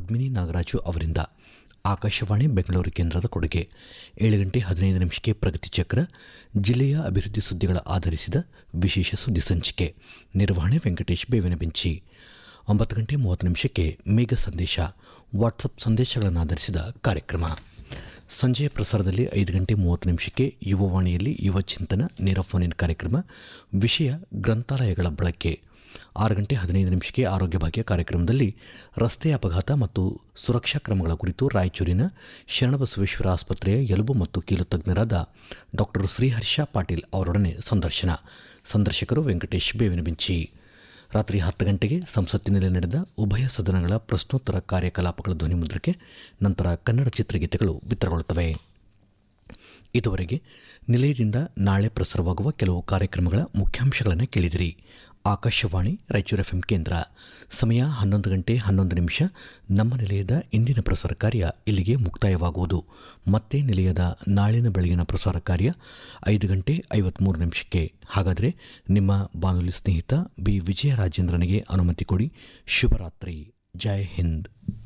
ಪದ್ಮಿನಿ ನಾಗರಾಜು ಅವರಿಂದ ಆಕಾಶವಾಣಿ ಬೆಂಗಳೂರು ಕೇಂದ್ರದ ಕೊಡುಗೆ ಏಳು ಗಂಟೆ ಹದಿನೈದು ನಿಮಿಷಕ್ಕೆ ಪ್ರಗತಿ ಚಕ್ರ ಜಿಲ್ಲೆಯ ಅಭಿವೃದ್ಧಿ ಸುದ್ದಿಗಳ ಆಧರಿಸಿದ ವಿಶೇಷ ಸುದ್ದಿ ಸಂಚಿಕೆ ನಿರ್ವಹಣೆ ವೆಂಕಟೇಶ್ ಬೇವಿನ ಬೆಂಚಿ ಒಂಬತ್ತು ಗಂಟೆ ಮೂವತ್ತು ನಿಮಿಷಕ್ಕೆ ಮೇಘ ಸಂದೇಶ ವಾಟ್ಸಪ್ ಸಂದೇಶಗಳನ್ನು ಆಧರಿಸಿದ ಕಾರ್ಯಕ್ರಮ ಸಂಜೆಯ ಪ್ರಸಾರದಲ್ಲಿ ಐದು ಗಂಟೆ ಮೂವತ್ತು ನಿಮಿಷಕ್ಕೆ ಯುವವಾಣಿಯಲ್ಲಿ ಯುವ ಚಿಂತನ ನೇರ ಫೋನಿನ್ ಕಾರ್ಯಕ್ರಮ ವಿಷಯ ಗ್ರಂಥಾಲಯಗಳ ಬಳಕೆ ಆರು ಗಂಟೆ ಹದಿನೈದು ನಿಮಿಷಕ್ಕೆ ಆರೋಗ್ಯ ಭಾಗ್ಯ ಕಾರ್ಯಕ್ರಮದಲ್ಲಿ ರಸ್ತೆ ಅಪಘಾತ ಮತ್ತು ಸುರಕ್ಷಾ ಕ್ರಮಗಳ ಕುರಿತು ರಾಯಚೂರಿನ ಶರಣಬಸವೇಶ್ವರ ಆಸ್ಪತ್ರೆಯ ಎಲುಬು ಮತ್ತು ಕೀಲು ತಜ್ಞರಾದ ಡಾಕ್ಟರ್ ಶ್ರೀಹರ್ಷ ಪಾಟೀಲ್ ಅವರೊಡನೆ ಸಂದರ್ಶನ ಸಂದರ್ಶಕರು ವೆಂಕಟೇಶ್ ಬೇವಿನ ಬಿಂಚಿ ರಾತ್ರಿ ಹತ್ತು ಗಂಟೆಗೆ ಸಂಸತ್ತಿನಲ್ಲಿ ನಡೆದ ಉಭಯ ಸದನಗಳ ಪ್ರಶ್ನೋತ್ತರ ಕಾರ್ಯಕಲಾಪಗಳ ಧ್ವನಿಮುದ್ರಕ್ಕೆ ನಂತರ ಕನ್ನಡ ಚಿತ್ರಗೀತೆಗಳು ಬಿತ್ತರಗೊಳ್ಳುತ್ತವೆ ಇದುವರೆಗೆ ನಿಲಯದಿಂದ ನಾಳೆ ಪ್ರಸಾರವಾಗುವ ಕೆಲವು ಕಾರ್ಯಕ್ರಮಗಳ ಮುಖ್ಯಾಂಶಗಳನ್ನು ಕೇಳಿದಿರಿ ಆಕಾಶವಾಣಿ ರಾಯಚೂರು ಎಫ್ ಕೇಂದ್ರ ಸಮಯ ಹನ್ನೊಂದು ಗಂಟೆ ಹನ್ನೊಂದು ನಿಮಿಷ ನಮ್ಮ ನಿಲಯದ ಇಂದಿನ ಪ್ರಸಾರ ಕಾರ್ಯ ಇಲ್ಲಿಗೆ ಮುಕ್ತಾಯವಾಗುವುದು ಮತ್ತೆ ನಿಲಯದ ನಾಳಿನ ಬೆಳಗಿನ ಪ್ರಸಾರ ಕಾರ್ಯ ಐದು ಗಂಟೆ ಐವತ್ತ್ಮೂರು ನಿಮಿಷಕ್ಕೆ ಹಾಗಾದರೆ ನಿಮ್ಮ ಬಾನುಲಿ ಸ್ನೇಹಿತ ಬಿ ವಿಜಯರಾಜೇಂದ್ರನಿಗೆ ಅನುಮತಿ ಕೊಡಿ ಶುಭರಾತ್ರಿ ಜೈ ಹಿಂದ್